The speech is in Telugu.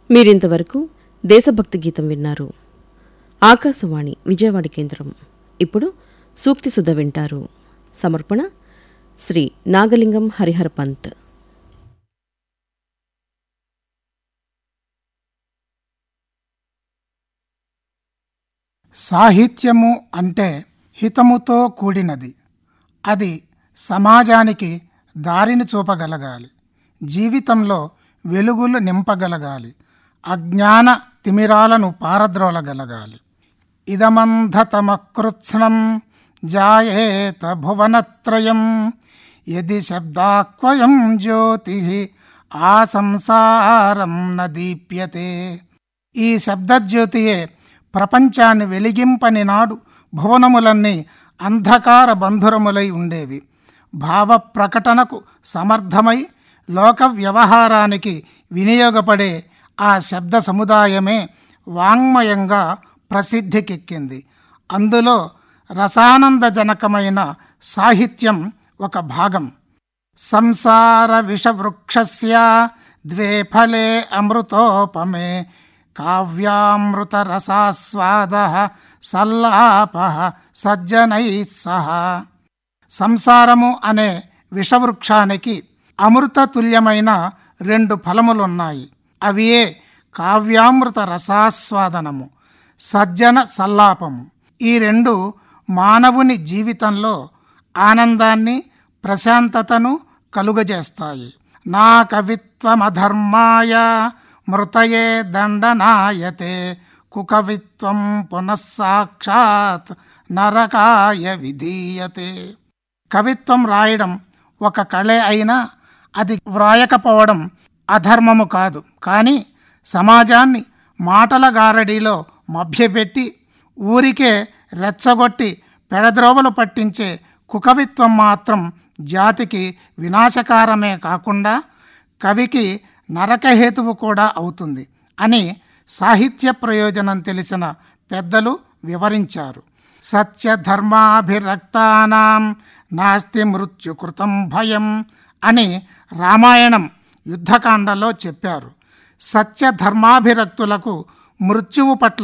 మీరింతవరకు దేశభక్తి గీతం విన్నారు ఆకాశవాణి విజయవాడ కేంద్రం ఇప్పుడు సూక్తి సుధ వింటారు సమర్పణ శ్రీ నాగలింగం హరిహర పంత్ సాహిత్యము అంటే హితముతో కూడినది అది సమాజానికి దారిని చూపగలగాలి జీవితంలో వెలుగులు నింపగలగాలి అజ్ఞాన తిమిరాలను పారద్రోలగలగాలి ఇదమంధతమకృత్స్నం జాయేత భువనత్రయం యది శబ్దాక్వయం జ్యోతి ఆ సంసారం న దీప్యతే ఈ శబ్దజ్యోతియే ప్రపంచాన్ని వెలిగింపని నాడు భువనములన్నీ అంధకార బంధురములై ఉండేవి భావ ప్రకటనకు సమర్థమై లోక వ్యవహారానికి వినియోగపడే ఆ శబ్ద సముదాయమే వాంగ్మయంగా ప్రసిద్ధికెక్కింది అందులో రసానందజనకమైన సాహిత్యం ఒక భాగం సంసార విషవృక్షస్య ద్వే ఫలే అమృతోపమే కావ్యామృత రసాస్వాద సల్లాప సజ్జనై సహ సంసారము అనే విషవృక్షానికి అమృతతుల్యమైన రెండు ఫలములున్నాయి అవియే కావ్యామృత రసాస్వాదనము సజ్జన సల్లాపము ఈ రెండు మానవుని జీవితంలో ఆనందాన్ని ప్రశాంతతను కలుగజేస్తాయి నా కవిత్వమధర్మాయ మృతయే దండనాయతే కుకవిత్వం పునఃసాక్షాత్ నరకాయ విధీయతే కవిత్వం రాయడం ఒక కళే అయినా అది వ్రాయకపోవడం అధర్మము కాదు కానీ సమాజాన్ని మాటల గారడీలో మభ్యపెట్టి ఊరికే రెచ్చగొట్టి పెడద్రోవలు పట్టించే కుకవిత్వం మాత్రం జాతికి వినాశకారమే కాకుండా కవికి నరకహేతువు కూడా అవుతుంది అని సాహిత్య ప్రయోజనం తెలిసిన పెద్దలు వివరించారు సత్యధర్మాభిరక్తానాం నాస్తి మృత్యుకృతం భయం అని రామాయణం యుద్ధకాండలో చెప్పారు సత్యధర్మాభిరక్తులకు మృత్యువు పట్ల